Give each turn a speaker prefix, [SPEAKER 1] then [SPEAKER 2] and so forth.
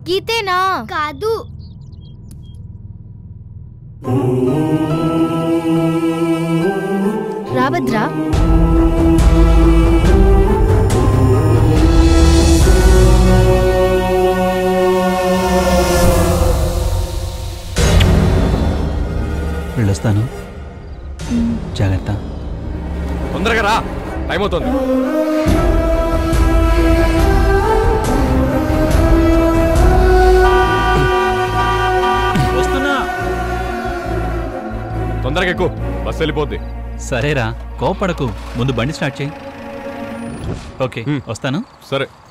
[SPEAKER 1] గీతేనా
[SPEAKER 2] కాదు
[SPEAKER 1] రావద్రా
[SPEAKER 3] వెళ్ళొస్తాను జాగ్రత్త
[SPEAKER 4] తొందరగా రా టైం అవుతుంది
[SPEAKER 3] వస్తున్నా
[SPEAKER 4] తొందరగా ఎక్కువ బస్సు వెళ్ళిపోద్ది
[SPEAKER 3] సరేరా కోపడకు ముందు బండి స్టార్ట్ చేయి ఓకే
[SPEAKER 4] హ్మ్.
[SPEAKER 3] వస్తాను
[SPEAKER 4] సరే